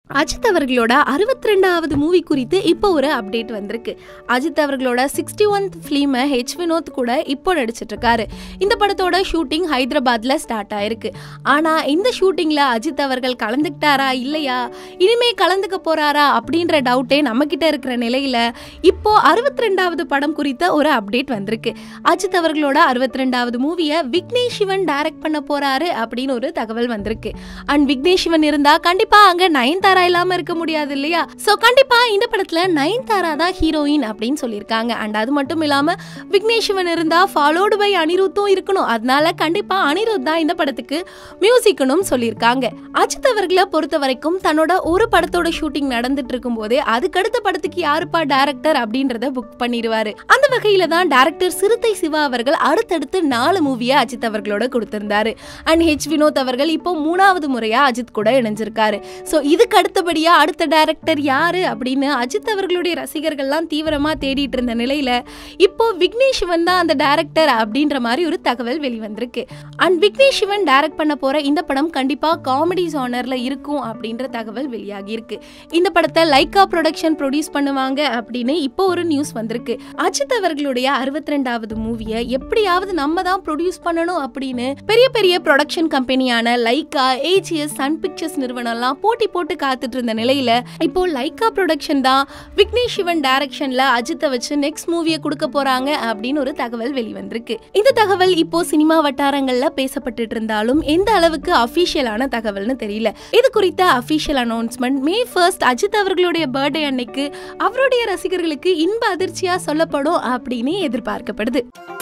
அஜித் அவர்களோட அறுபத்தி ரெண்டாவது மூவி குறித்து இப்போ ஒரு அப்டேட் வந்திருக்கு அஜித் அவர்களோட சிக்ஸ்டி ஒன்த் ஃபிலிமை ஹெச் வினோத் கூட இப்போ நடிச்சிட்டு இருக்காரு இந்த படத்தோட ஷூட்டிங் ஹைதராபாத்ல ஸ்டார்ட் ஆயிருக்கு ஆனா இந்த ஷூட்டிங்ல அஜித் அவர்கள் கலந்துக்கிட்டாரா இல்லையா இனிமே கலந்துக்க போறாரா அப்படின்ற டவுட்டே நம்ம கிட்ட இருக்கிற நிலையில இப்போ அறுபத்தி ரெண்டாவது படம் குறித்த ஒரு அப்டேட் வந்திருக்கு அஜித் அவர்களோட அறுபத்தி ரெண்டாவது மூவியை விக்னேஷ் சிவன் டைரக்ட் பண்ண போறாரு அப்படின்னு ஒரு தகவல் வந்திருக்கு அண்ட் விக்னேஷ் சிவன் இருந்தா கண்டிப்பா அங்க நயன்தாரா இல்லாம இருக்க முடியாது இல்லையா சோ கண்டிப்பா இந்த படத்துல நயன்தாரா தான் ஹீரோயின் அப்படின்னு சொல்லியிருக்காங்க அண்ட் அது மட்டும் இல்லாம விக்னேஷ் சிவன் இருந்தா ஃபாலோடு பை அனிருத்தும் இருக்கணும் அதனால கண்டிப்பா அனிருத் தான் இந்த படத்துக்கு மியூசிக்கனும் சொல்லியிருக்காங்க அஜித் அவர்களை பொறுத்த வரைக்கும் தன்னோட ஒரு படத்தோட ஷூட்டிங் நடந்துட்டு இருக்கும் போதே அதுக்கடுத்த படத்துக்கு யாருப்பா டேரக்டர் அப்படின்றத புக் பண்ணிடுவாரு அந்த வகையில தான் டேரக்டர் சிறுத்தை சிவா அவர்கள் அடுத்தடுத்து நாலு மூவியை அஜித் அவர்களோட கொடுத்திருந்தாரு அண்ட் ஹெச் வினோத் அவர்கள் இப்போ மூணாவது முறையா அஜித் கூட இணைஞ்சிருக்காரு ஸோ இதுக்கு அடுத்தபடியா அடுத்த டேரக்டர் யாரு அப்படின்னு அஜித் அவர்களுடைய ரசிகர்கள்லாம் தீவிரமா தேடிட்டு இருந்த நிலையில இப்போ விக்னேஷ் சிவன் தான் அந்த டேரக்டர் அப்படின்ற மாதிரி ஒரு தகவல் வெளிவந்திருக்கு அண்ட் விக்னேஷ் சிவன் டைரக்ட் பண்ண போற இந்த படம் கண்டிப்பா காமெடி ஜானர்ல இருக்கும் அப்படின்ற தகவல் வெளியாகி இருக்கு இந்த படத்தை லைக்கா ப்ரொடக்ஷன் ப்ரொடியூஸ் பண்ணுவாங்க அப்படின்னு இப்போ ஒரு நியூஸ் வந்திருக்கு அஜித் அவர்களுடைய அறுபத்தி ரெண்டாவது மூவியை எப்படியாவது நம்ம தான் ப்ரொடியூஸ் பண்ணணும் அப்படின்னு பெரிய பெரிய ப்ரொடக்ஷன் கம்பெனியான லைக்கா ஏஜிஎஸ் சன் பிக்சர்ஸ் நிறுவனம்லாம் போட்டி போட்டு காத்துட்டு இருந்த நிலையில இப்போ லைக்கா ப்ரொடக்ஷன் தான் விக்னேஷ் சிவன் டைரக்ஷன்ல அஜித்தை வச்சு நெக்ஸ்ட் மூவியை கொடுக்க போறாங்க அப்படின்னு ஒரு தகவல் வெளிவந்திருக்கு இந்த தகவல் இப்போ சினிமா வட்டாரங்கள்ல பேசப்பட்டுட்டு இருந்தாலும் எந்த அளவுக்கு அபிஷியலான தகவல்னு தெரியல இது குறித்த official announcement May first Ajith அவர்களுடைய பர்த்டே அன்னைக்கு அவருடைய ரசிகர்களுக்கு இன்ப அதிர்ச்சியா சொல்லப்படும் அப்படின்னு எதிர்பார்க்கப்படுது